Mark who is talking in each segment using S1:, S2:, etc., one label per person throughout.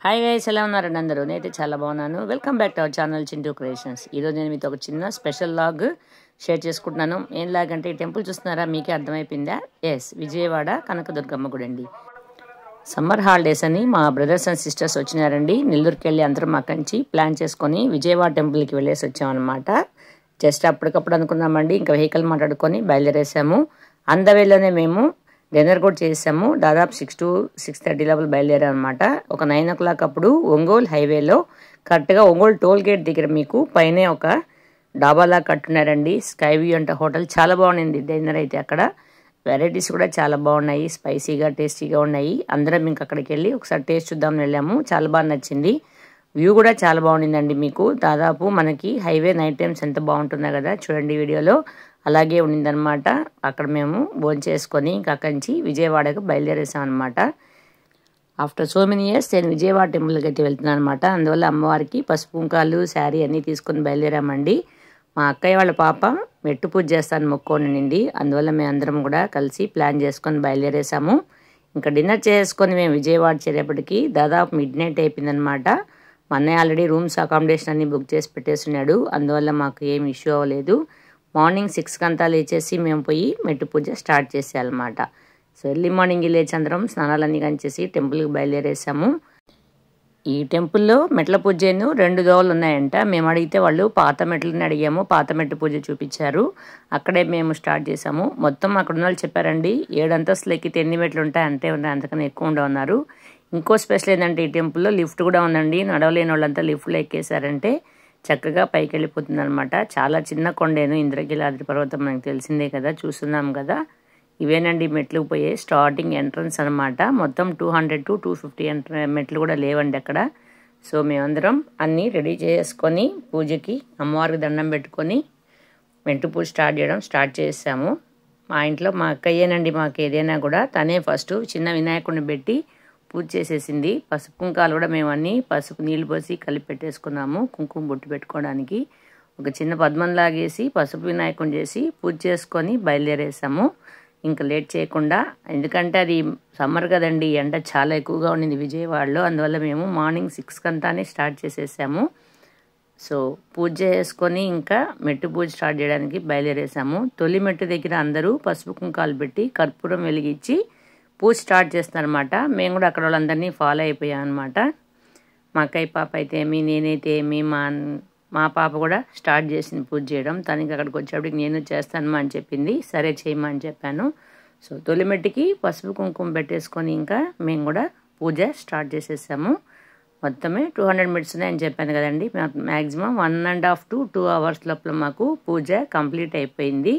S1: hi guys ఎలా ఉన్నారండి అందరూ నేనైతే చాలా బాగున్నాను welcome back to our channel Chintu creations ఈరోజు నేను మీతో ఒక చిన్న స్పెషల్ లాగ్ షేర్ చేసుకుంటున్నాను ఏం లాగ్ అంటే ఈ టెంపుల్ చూస్తున్నారా మీకే అర్థమైపోయిందా ఎస్ విజయవాడ కనకదుర్గమ్మ గుడి అండి సమ్మర్ హాలిడేస్ అని మా బ్రదర్స్ అండ్ సిస్టర్స్ వచ్చినారండి నెల్లూరుకి వెళ్ళి అందరం అక్కడి నుంచి ప్లాన్ చేసుకొని విజయవాడ టెంపుల్కి వెళ్ళేసి వచ్చామన్నమాట జస్ట్ అప్పటికప్పుడు అనుకున్నామండి ఇంకా వెహికల్ మాట్లాడుకొని బయలుదేరేసాము అందవేలోనే మేము డిన్నర్ కూడా చేసాము దాదాపు సిక్స్ టు సిక్స్ థర్టీ లోపల బయలుదేరాం అనమాట ఒక నైన్ ఓ క్లాక్ అప్పుడు ఒంగోలు హైవేలో కరెక్ట్గా ఒంగోలు టోల్ గేట్ దగ్గర మీకు పైనే ఒక డాబాలా కట్టున్నారండి స్కై వ్యూ అంట హోటల్ చాలా బాగుంది డిన్నర్ అయితే అక్కడ వెరైటీస్ కూడా చాలా బాగున్నాయి స్పైసీగా టేస్టీగా ఉన్నాయి అందరం ఇంక అక్కడికి వెళ్ళి ఒకసారి టేస్ట్ చూద్దామని వెళ్ళాము చాలా బాగా నచ్చింది వ్యూ కూడా చాలా బాగుండిందండి మీకు దాదాపు మనకి హైవే నైట్ టైమ్స్ ఎంత బాగుంటుందో కదా చూడండి వీడియోలో అలాగే ఉండిందనమాట అక్కడ మేము భోజనం చేసుకొని ఇంకా అక్కడి నుంచి విజయవాడకు బయలుదేరేసాం అనమాట ఆఫ్టర్ సో మెనీ ఇయర్స్ నేను విజయవాడ టెంపుల్కి అయితే వెళ్తున్నాను అనమాట అందువల్ల అమ్మవారికి పసుపు కుంకాలు శారీ అన్నీ తీసుకొని బయలుదేరామండి మా అక్కయ్య వాళ్ళ పాప మెట్టు పూజ చేస్తాను మొక్కోనండి అందువల్ల మేము అందరం కూడా కలిసి ప్లాన్ చేసుకొని బయలుదేరేసాము ఇంకా డిన్నర్ చేసుకొని మేము విజయవాడ చేరేపటికి దాదాపు మిడ్ నైట్ అయిపోయిందనమాట మా అన్నయ్య ఆల్రెడీ రూమ్స్ అకామిడేషన్ అన్ని బుక్ చేసి పెట్టేస్తున్నాడు అందువల్ల మాకు ఏం ఇష్యూ అవ్వలేదు మార్నింగ్ సిక్స్కి అంతా లేచేసి మేము పోయి మెట్టు పూజ స్టార్ట్ చేసేయాలన్నమాట సో ఎర్లీ మార్నింగ్ లేచి అందరం స్నానాలన్నీ కంచేసి టెంపుల్కి బయలుదేరేసాము ఈ టెంపుల్లో మెట్ల పూజను రెండు దోవలు ఉన్నాయంట మేము అడిగితే వాళ్ళు పాత మెట్లని అడిగాము పాత మెట్టు పూజ చూపించారు అక్కడే మేము స్టార్ట్ చేసాము మొత్తం అక్కడ ఉన్న వాళ్ళు చెప్పారండి ఏడు అంతస్తులు ఎక్కితే ఎన్ని మెట్లు ఉంటాయి అంతే ఉన్నాయి అంతకన్నా ఎక్కువ ఉండవన్నారు ఇంకో స్పెషల్ ఏంటంటే ఈ టెంపుల్లో లిఫ్ట్ కూడా ఉందండి నడవలేని వాళ్ళంతా లిఫ్ట్లో ఎక్కేశారంటే చక్కగా పైకి వెళ్ళిపోతుంది అనమాట చాలా చిన్న కొండేను ఇంద్రగిలాద్రి పర్వతం మనకు తెలిసిందే కదా చూస్తున్నాం కదా ఇవేనండి మెట్లు పోయే స్టార్టింగ్ ఎంట్రన్స్ అనమాట మొత్తం two hundred to two fifty ఎంట్ర మెట్లు కూడా లేవండి అక్కడ సో మేమందరం అన్నీ రెడీ చేసుకొని పూజకి అమ్మవారికి దండం పెట్టుకొని మెట్టు పూజ స్టార్ట్ చేయడం స్టార్ట్ చేసాము మా ఇంట్లో మా అక్కయ్యేనండి మాకు ఏదైనా కూడా తనే ఫస్ట్ చిన్న వినాయకుడిని పెట్టి పూజ చేసేసింది పసుపు కుంకాలు కూడా మేము అన్నీ పసుపు నీళ్ళు పోసి కలిపి పెట్టేసుకున్నాము కుంకుమ బొట్టు పెట్టుకోవడానికి ఒక చిన్న పద్మం లాగేసి పసుపు వినాయకుని చేసి పూజ చేసుకొని బయలుదేరేసాము ఇంకా లేట్ చేయకుండా ఎందుకంటే అది సమ్మర్ కదండి ఎండ చాలా ఎక్కువగా ఉండింది విజయవాడలో అందువల్ల మేము మార్నింగ్ సిక్స్ కంతానే స్టార్ట్ చేసేసాము సో పూజ చేసుకొని ఇంకా మెట్టు పూజ స్టార్ట్ చేయడానికి బయలుదేరేసాము తొలి మెట్టు దగ్గర అందరూ పసుపు కుంకాలు పెట్టి కర్పూరం వెలిగించి పూజ స్టార్ట్ చేస్తున్నారనమాట మేము కూడా అక్కడ వాళ్ళందరినీ ఫాలో అయిపోయాం అనమాట మా అక్కయ్య పాప అయితే ఏమి నేనైతే ఏమి మా మా పాప కూడా స్టార్ట్ చేసింది పూజ చేయడం తనకి అక్కడికి వచ్చేప్పటికి నేను చేస్తానమ్మా అని చెప్పింది సరే చేయమా అని చెప్పాను సో తొలిమెట్టికి పసుపు కుంకుమ పెట్టేసుకొని ఇంకా మేము కూడా పూజ స్టార్ట్ చేసేసాము మొత్తమే టూ హండ్రెడ్ మినిట్స్ ఉన్నాయని చెప్పాను కదండి maximum one and half to two hours లోపల మాకు పూజ కంప్లీట్ అయిపోయింది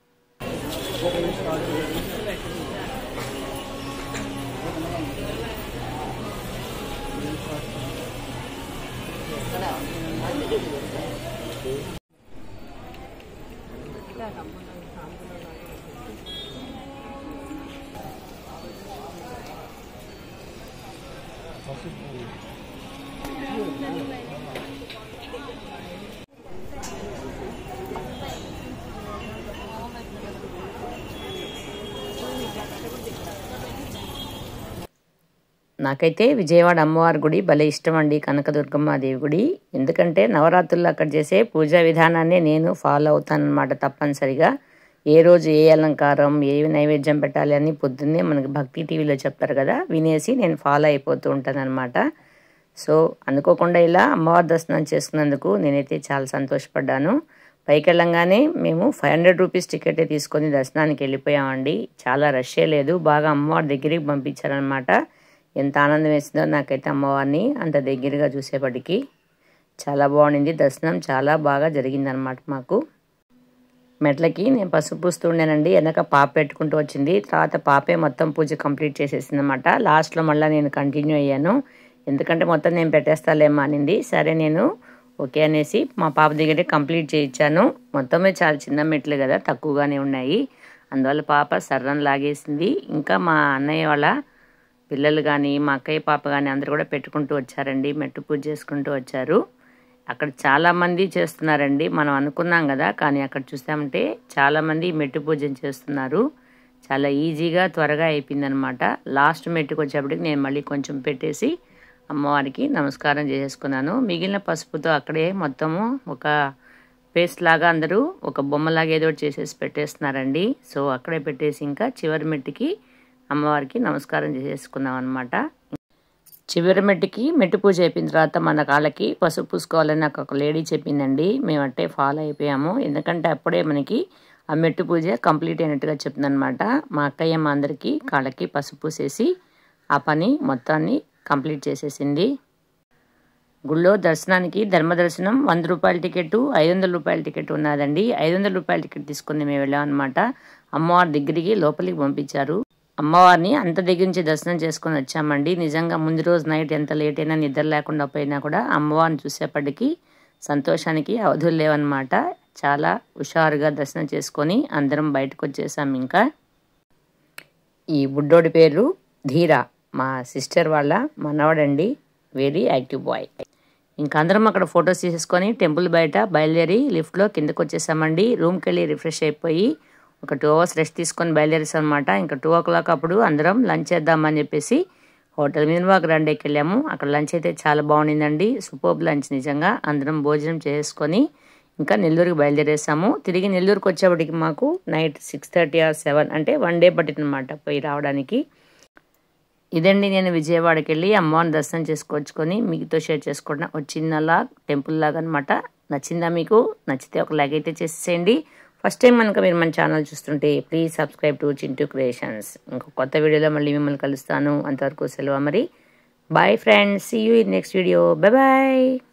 S1: నాకైతే విజయవాడ అమ్మవారి గుడి భలే ఇష్టం అండి కనకదుర్గమ్మ దేవి గుడి ఎందుకంటే నవరాత్రుల్లో అక్కడ చేసే పూజా విధానాన్ని నేను ఫాలో అవుతానన్నమాట తప్పనిసరిగా ఏ రోజు ఏ అలంకారం ఏ నైవేద్యం పెట్టాలి అని పొద్దున్నే మనకి భక్తి టీవీలో చెప్తారు కదా వినేసి నేను ఫాలో అయిపోతూ ఉంటాను అనమాట సో అనుకోకుండా ఇలా అమ్మవారి దర్శనం చేసుకున్నందుకు నేనైతే చాలా సంతోషపడ్డాను పైకి వెళ్ళంగానే మేము ఫైవ్ హండ్రెడ్ రూపీస్ టికెటే తీసుకొని దర్శనానికి వెళ్ళిపోయామండి చాలా రష్ే లేదు బాగా అమ్మవారి దగ్గరికి పంపించారనమాట ఎంత ఆనందం వేసిందో నాకైతే అమ్మవారిని అంత దగ్గరగా చూసేపటికి చాలా బాగుండింది దర్శనం చాలా బాగా జరిగిందనమాట మాకు మెట్లకి నేను పసుపు పూస్తుండేనండి వెనక పాప పెట్టుకుంటూ వచ్చింది తర్వాత పాపే మొత్తం పూజ కంప్లీట్ చేసేసింది అనమాట లాస్ట్లో మళ్ళీ నేను కంటిన్యూ అయ్యాను ఎందుకంటే మొత్తం నేను పెట్టేస్తాలేమో అనింది సరే నేను ఓకే అనేసి మా పాప దగ్గరే కంప్లీట్ చేయించాను మొత్తమే చాలా చిన్న మెట్లు కదా తక్కువగానే ఉన్నాయి అందువల్ల పాప సర్రం లాగేసింది ఇంకా మా అన్నయ్య వాళ్ళ పిల్లలు కానీ మా అక్కయ్య పాప కానీ అందరూ కూడా పెట్టుకుంటూ వచ్చారండి మెట్టు పూజ చేసుకుంటూ వచ్చారు అక్కడ చాలామంది చేస్తున్నారండి మనం అనుకున్నాం కదా కానీ అక్కడ చూసామంటే చాలామంది మెట్టు పూజను చేస్తున్నారు చాలా ఈజీగా త్వరగా అయిపోయిందనమాట లాస్ట్ మెట్టుకు వచ్చేప్పటికి నేను మళ్ళీ కొంచెం పెట్టేసి అమ్మవారికి నమస్కారం చేసేసుకున్నాను మిగిలిన పసుపుతో అక్కడే మొత్తము ఒక పేస్ట్ లాగా అందరూ ఒక బొమ్మలాగా ఏదో ఒకటి చేసేసి పెట్టేస్తున్నారండి సో అక్కడే పెట్టేసి ఇంకా చివరి మెట్టుకి అమ్మవారికి నమస్కారం చేసేసుకున్నాం అనమాట చివరి మెట్టుకి మెట్టు పూజ అయిపోయిన తర్వాత మన కాళ్ళకి పసుపు పూసుకోవాలని నాకు ఒక లేడీ చెప్పిందండి మేము అట్టే ఫాలో అయిపోయాము ఎందుకంటే అప్పుడే మనకి ఆ మెట్టు పూజ కంప్లీట్ అయినట్టుగా చెప్తుందనమాట మా అక్కయ్య మా అందరికీ కాళ్ళకి పసుపు పూసేసి ఆ పని మొత్తాన్ని కంప్లీట్ చేసేసింది గుళ్ళో దర్శనానికి ధర్మదర్శనం వంద రూపాయల టికెట్ ఐదు వందల రూపాయల టికెట్ ఉన్నదండి ఐదు వందల రూపాయల టికెట్ తీసుకుని మేము వెళ్ళాం అనమాట అమ్మవారి దగ్గరికి లోపలికి పంపించారు అమ్మవారిని అంత దగ్గర నుంచి దర్శనం చేసుకొని వచ్చామండి నిజంగా ముందు రోజు నైట్ ఎంత లేట్ అయినా నిద్ర లేకుండా పోయినా కూడా అమ్మవారిని చూసేప్పటికీ సంతోషానికి అవధులు లేవన్నమాట చాలా హుషారుగా దర్శనం చేసుకొని అందరం బయటకు వచ్చేసాం ఇంకా ఈ బుడ్డోడి పేరు ధీరా మా సిస్టర్ వాళ్ళ మనవడండి వెరీ యాక్టివ్ బాయ్ ఇంకా అందరం అక్కడ ఫొటోస్ తీసేసుకొని టెంపుల్ బయట బయలుదేరి లిఫ్ట్లో కిందకు వచ్చేసామండి రూమ్కి వెళ్ళి రిఫ్రెష్ అయిపోయి ఒక టూ అవర్స్ రెస్ట్ తీసుకొని బయలుదేరేసాం అనమాట ఇంకా టూ ఓ క్లాక్ అప్పుడు అందరం లంచ్ చేద్దామని చెప్పేసి హోటల్ మినివాక్ రండేకి వెళ్ళాము అక్కడ లంచ్ అయితే చాలా బాగుండిందండి సూపర్ లంచ్ నిజంగా అందరం భోజనం చేసుకొని ఇంకా నెల్లూరుకి బయలుదేరేసాము తిరిగి నెల్లూరుకి వచ్చేప్పటికి మాకు night six thirty or seven అంటే వన్ డే పట్టిందనమాట పోయి రావడానికి ఇదండి నేను విజయవాడకి వెళ్ళి అమ్మవారిని దర్శనం చేసుకొచ్చుకొని మీతో షేర్ చేసుకోవడం ఒక చిన్న లాగ్ టెంపుల్ లాగా అనమాట నచ్చిందా మీకు నచ్చితే ఒక లైక్ అయితే చేసేయండి ఫస్ట్ టైం కనుక మీరు మన ఛానల్ చూస్తుంటే please subscribe to Chintu creations ఇంకో కొత్త వీడియోలో మళ్ళీ మిమ్మల్ని కలుస్తాను అంతవరకు సెలవు మరి bye friends see you in next video bye bye